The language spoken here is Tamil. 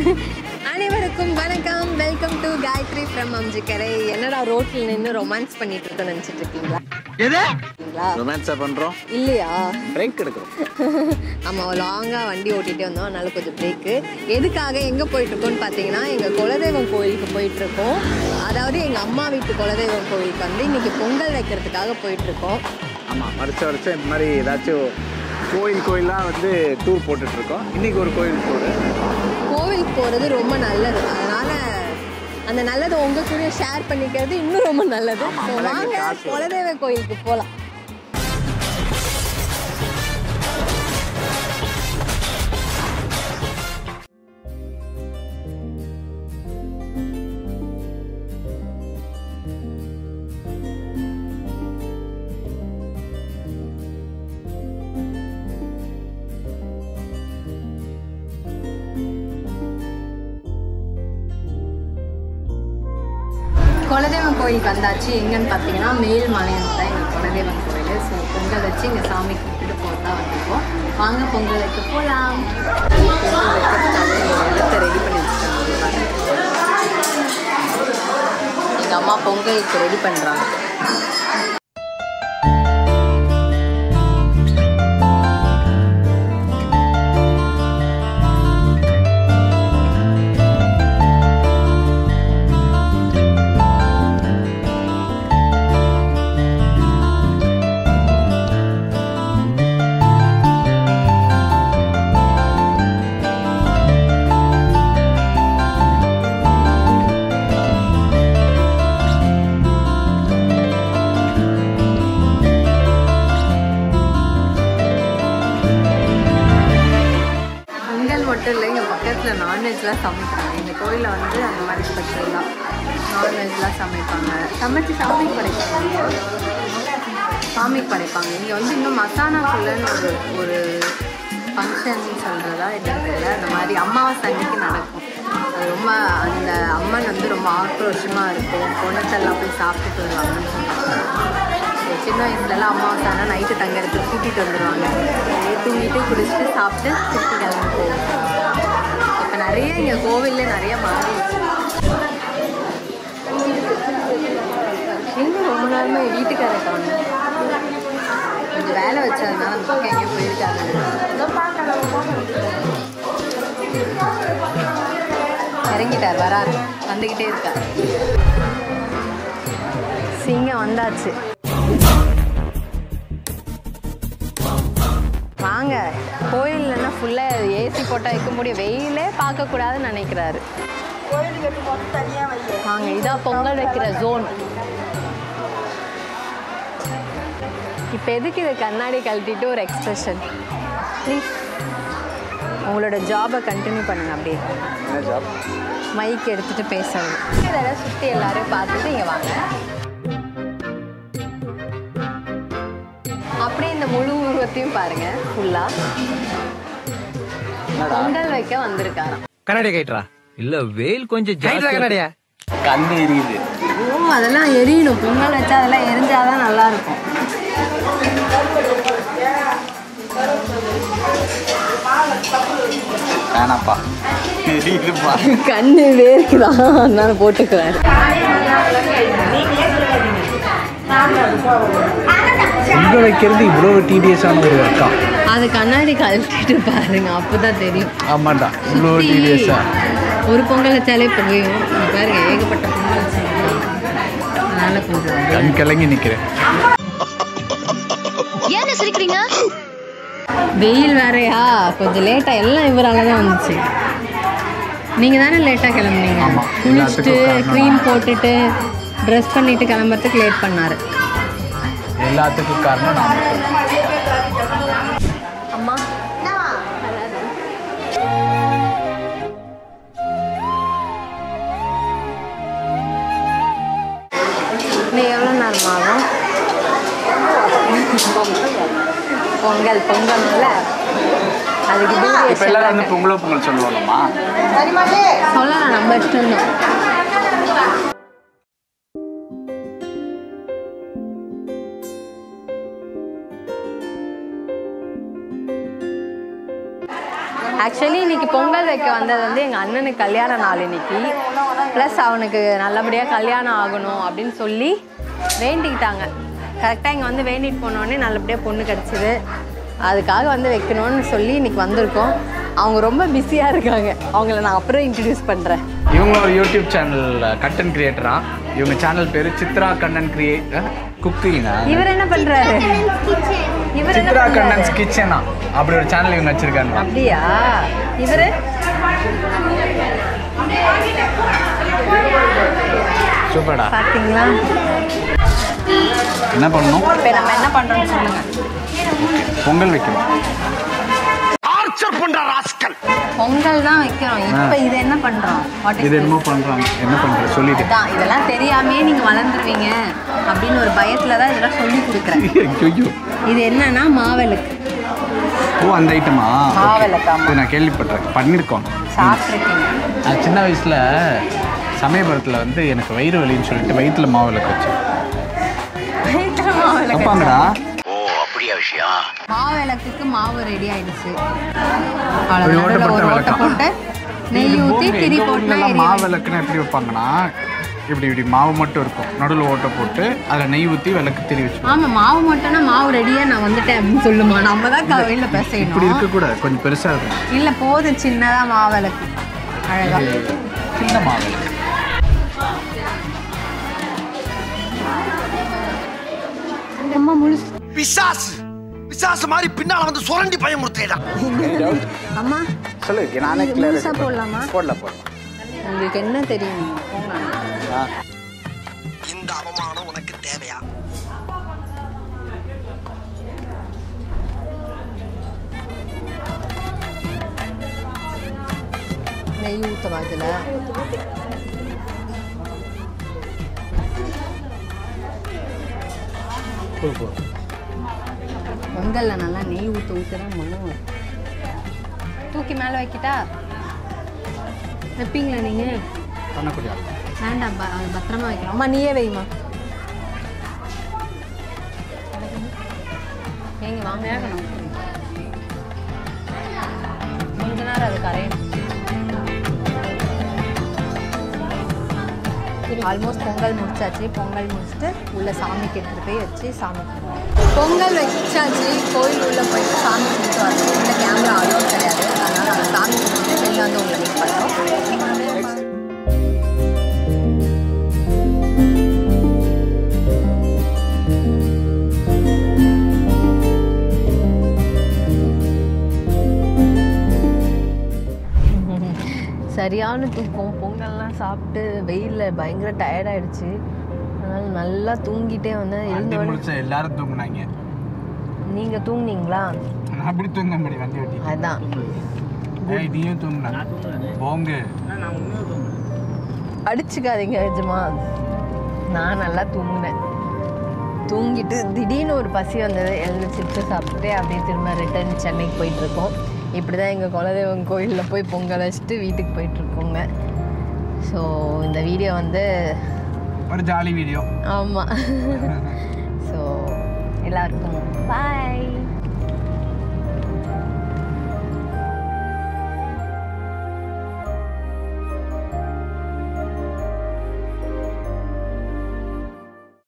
அனைவருக்கும் வணக்கம் welcome to Gayathri from Amjikkarai என்னடா ரோட்டில் நின்று ரொமான்ஸ் பண்ணிட்டு இருக்கோம்னு நினச்சிட்டு இருக்கீங்களா எது இருக்கீங்களா? ரொமான்ஸா பண்றோம் இல்லையா பிரேக் எடுக்கிறோம் ஆமாம் லாங்காக வண்டி ஓட்டிகிட்டே வந்தோம் அதனால கொஞ்சம் பிரேக்கு எதுக்காக எங்கே போயிட்டுருக்கோம்னு பார்த்தீங்கன்னா எங்கள் குலதெய்வம் கோயிலுக்கு போயிட்டுருக்கோம் அதாவது எங்கள் அம்மா வீட்டு குலதெய்வம் கோயிலுக்கு வந்து இன்னைக்கு பொங்கல் வைக்கிறதுக்காக போயிட்டுருக்கோம் ஆமா வருஷம் வருஷம் இந்த மாதிரி ஏதாச்சும் கோயில் கோயிலாக வந்து டூர் போட்டுட்டு இருக்கோம் இன்னைக்கு ஒரு கோயில் டூர் கோவிலுக்கு போகிறது ரொம்ப நல்லது அதனால் அந்த நல்லதை உங்க கூட ஷேர் பண்ணிக்கிறது இன்னும் ரொம்ப நல்லது ஆமா, So, அப்பதான் வாங்க எங்களுக்கு காசு வரும். குலதெய்வ கோயிலுக்கு போகலாம் குலதெய்வம் கோயிலுக்கு வந்தாச்சு எங்கன்னு பார்த்தீங்கன்னா மேல்மலையம் தான் எங்கள் குலதெய்வம் கோயில் ஸோ பொங்கல் வச்சு இங்கே சாமி கும்பிட்டுட்டு போகிறதா வந்திருக்கோம் வாங்க பொங்கல் வைக்க போகலாம் பொங்கல் வைக்கிறதுக்காக எங்கள் இடத்தை ரெடி பண்ணி வச்சுருக்காங்க எங்கள் அம்மா பொங்கலுக்கு ரெடி பண்ணுறாங்க பொங்கல் மட்டும் இல்லை இங்கே பக்கத்தில் நான்வெஜ்லாம் சமைப்பாங்க இந்த கோயிலில் வந்து அந்த மாதிரி ஸ்பெஷலாக நான்வெஜ்லாம் சமைப்பாங்க சமைச்சு சாமிக்கு படைப்பாங்க சாமிக்கு படைப்பாங்க இங்கே வந்து இன்னும் மசானாக்குள்ளன்னு ஒரு ஒரு ஃபங்க்ஷன் சொல்கிறதா என்னன்னு தெரியல அந்த மாதிரி அமாவாசை அன்னைக்கு நடக்கும் அது ரொம்ப அந்த அம்மன் வந்து ரொம்ப ஆக்ரோஷமாக இருக்கும் பொண்ணத்தெல்லாம் போய் சாப்பிட்டுட்டு வருவாங்கன்னு சொல்லுவாங்க So, சின்ன வயசுலலாம் அமாவாசை ஆனால் நைட்டு தங்கறதுக்கு கூட்டிகிட்டு வந்துடுவாங்க அப்படியே தூங்கிட்டு குடிச்சிட்டு சாப்பிட்டு திருப்பி கிளம்பி போவோம் இப்போ நிறைய இங்கே கோவில்ல நிறைய மாறிடுச்சு எங்க ரொம்ப நாளுமே வீட்டுக்கார காணும் கொஞ்சம் வேலை வச்சதுனால அந்த பக்கம் எங்கேயும் போயிருக்காங்க இறங்கிட்டார் வராரு வந்துக்கிட்டே இருக்கார் சிங்கம் வந்தாச்சு வாங்க கோயில்லன்னா ஃபுல்லாக ஏசி போட்டால் வைக்க முடியும் வெயிலே பார்க்கக்கூடாதுன்னு நினைக்கிறாரு வாங்க இதான் பொங்கல் வைக்கிற ஜோன் இப்போ எதுக்கு இது கண்ணாடி கழட்டிட்டு ஒரு எக்ஸ்பிரஷன் ப்ளீஸ் உங்களோட ஜாபை கண்டினியூ பண்ணுங்க அப்படியே என்ன ஜாப் மைக் எடுத்துட்டு பேசணும் இதெல்லாம் சுற்றி எல்லாரையும் பார்த்துட்டு இங்கே வாங்க அப்படியே இந்த முழு உருவத்தையும் பாருங்க ஃபுல்லா பொங்கல் வைக்க வந்திருக்காராம் கண்ணாடி கைட்ரா இல்ல வெயில் கொஞ்சம் ஜாஸ்தியா கண்ணாடியா கண்ணு எரியுது ஓ அதெல்லாம் எரியணும் பொங்கல் வச்சா அதெல்லாம் எரிஞ்சாதான் நல்லா இருக்கும் வேணாப்பா எரியுதுப்பா கண்ணு வேர்க்குதான் அதனால போட்டுக்குவேன் இங்க வைக்கிறது இவ்வளவு டிடிஎஸான ஒரு ஒர்க்கா அது கண்ணாடி கழட்டிட்டு பாருங்க அப்பதான் தெரியும் ஆமாண்டா இவ்வளவு டிடிஎஸா ஒரு பொங்கல் வச்சாலே புரியும் இங்க பாருங்க ஏகப்பட்ட பொங்கல் வச்சிருக்காங்க அதனால கொஞ்சம் கண் கலங்கி நிக்கிறேன் ஏன்னு சிரிக்கிறீங்க வெயில் வேறயா கொஞ்சம் லேட்டா எல்லாம் இவரால தான் வந்துச்சு நீங்க தானே லேட்டா கிளம்புனீங்க ஆமா, குளிச்சுட்டு எல்லாத்துக்கும் காரணம் க்ரீம் போட்டுட்டு ட்ரெஸ் பண்ணிட்டு கிளம்புறதுக்கு லேட் பண்ணாரு எல்லாத்துக்கும் காரணம் நான் மட்டும். அம்மா நீ எவ்வளோ நேரம் ஆகும் பொங்கல் பொங்கல்ல அதுக்கு இப்போ எல்லாரும் வந்து பொங்கலோ பொங்கல் சொல்லுவாங்கம்மா சொல்லலாம் நம்ம இஷ்டம் தான் ஆக்சுவலி இன்னைக்கு பொங்கல் வைக்க வந்தது வந்து எங்கள் அண்ணனுக்கு கல்யாண நாள் இன்னைக்கு ப்ளஸ் அவனுக்கு நல்லபடியாக கல்யாணம் ஆகணும் அப்படின்னு சொல்லி வேண்டிக்கிட்டாங்க கரெக்டாக இங்கே வந்து வேண்டிட்டு போனோடனே நல்லபடியாக பொண்ணு கிடச்சிது அதுக்காக வந்து வைக்கணும்னு சொல்லி இன்னைக்கு வந்திருக்கோம் அவங்க ரொம்ப பிஸியாக இருக்காங்க அவங்கள நான் அப்புறம் இன்ட்ரடியூஸ் பண்ணுறேன் இவங்க ஒரு யூடியூப் சேனல் கண்டென்ட் கிரியேட்டரா இவங்க சேனல் பேர் சித்ரா கண்ணன் கிரியேட் குக்கிங்க இவர் என்ன பண்ணுறாரு இவர் என்ன சித்ரா பண்றாரு? கண்ணன்ஸ் கிச்சனா அப்படி ஒரு சேனல் இவங்க வச்சிருக்காங்க அப்படியா இவர் சூப்பர்டா பார்த்தீங்களா என்ன பண்ணணும் இப்போ நம்ம என்ன பண்ணுறோம்னு சொல்லுங்கள் பொங்கல் வைக்கணும் பொங்கல் தான் வைக்கிறோம் இப்போ இது என்ன பண்ணுறோம் வாட் இது என்னமோ பண்றாங்க என்ன பண்றது சொல்லிட்டு அதான் இதெல்லாம் தெரியாமே நீங்கள் வளர்ந்துருவீங்க அப்படின்னு ஒரு பயத்தில் தான் இதெல்லாம் சொல்லி கொடுக்குறேன் ஐயோ இது என்னன்னா மாவிளக்கு ஓ அந்த ஐட்டமா மாவிளக்கு, ஆமா. இது நான் கேள்விப்பட்டேன் பண்ணியிருக்கோம் சாப்பிட்ருக்கீங்க நான் சின்ன வயசுல சமயபுரத்தில் வந்து எனக்கு வயிறு வலின்னு சொல்லிட்டு வயிற்றுல மாவிளக்கு வச்சேன் மாவிளக்கு வைப்பாங்கடா மாவிளக்குக்கு மாவு ரெடி ஆயிடுச்சு ஒரு அவ்வளோ நடுவில் ஓட்டப்பட்ட ஒரு ஓட்டை விளக்கா? போட்டு நெய் ஊற்றி திரி போட்டுனா எரியும். மாவிளக்குன்னு எப்படி வைப்பாங்கன்னா இப்படி இப்படி மாவு மட்டும் இருக்கும் நடுவில் ஓட்டை போட்டு அதில் நெய் ஊற்றி விளக்கு திரி வச்சு ஆமா மாவு மட்டும்னா மாவு ரெடியா நான் வந்துட்டேன் அப்படின்னு சொல்லுமா நம்ம தான் கவையில் இப்படி பேசணும் இருக்கக்கூடாது கொஞ்சம் பெருசாக இருக்கும் இல்ல போதும் சின்னதா மாவிளக்கு அழகா சின்ன மாவிளக்கு அம்மா முழுசு பிசாசு பிசாசு மாதிரி பின்னால வந்து சுரண்டி பயமுறுத்தேடா அம்மா சொல்லு நானே இது clear முழுசா ஆ போடலாமா போடலாம் போடலாம் உங்களுக்கு என்ன தெரியும் போங்க ஆ இந்த அவமானம் உனக்கு தேவையா நெய் ஊற்றவா இதில் போ, போ. பொங்கலில் நல்லா நெய் ஊற்ற ஊற்ற தான் மனம் வரும். தூக்கி மேலே வைக்கிட்டா வைப்பீங்களா நீங்கள் பண்ணக்கூடிய ஆள். வேண்டாம் ப- அது பத்திரமா வைக்கணும் அம்மா நீயே வைமா ஏங்க வாங்க வேகணும் கொஞ்ச நேரம் அது கரையும் ஆல்மோஸ்ட் பொங்கல் முடிச்சாச்சு பொங்கல் முடிச்சுட்டு உள்ள சாமிக்கு எடுத்துட்டு போய் வச்சு சாமி கும்பிடுவோம். பொங்கல் வச்சாச்சு கோயில் உள்ள போயிட்டு சாமி கும்பிட்டு வரணும் உள்ள கேமரா அலோட் கிடையாது அதனால நாங்கள் சாமி கும்பிட்டு வெளில வந்து உங்களை மீட் பண்ணுறோம் சரியான தூக்கம் பொங்கல்லாம் சாப்பிட்டு வெயிலில் பயங்கர டயர்டாயிடுச்சு அதனால் நல்லா தூங்கிட்டே வந்தேன் வண்டி எழுந்தோடனே முடிச்ச எல்லாரும் தூங்குனாங்க நீங்கள் தூங்குனீங்களா நான் அப்படி தூங்க முடியும் வண்டி ஓட்டி அதான் ஏய் நீயும் தூங்குன போங்கு அடிச்சுக்காதீங்க நிஜமா நான் நல்லா தூங்கினேன் தூங்கிட்டு திடீர்னு ஒரு பசி வந்தது எழுந்து சிப்ஸ் சாப்பிட்டுட்டு அப்படியே திரும்ப ரிட்டர்ன் சென்னைக்கு போயிட்டுருக்கோம் இப்படி தான் எங்கள் குலதெய்வம் கோயிலில் போய் பொங்கல் வச்சுட்டு வீட்டுக்கு போயிட்டுருக்கோங்க ஸோ இந்த வீடியோ வந்து ஒரு ஜாலி வீடியோ ஆமாம்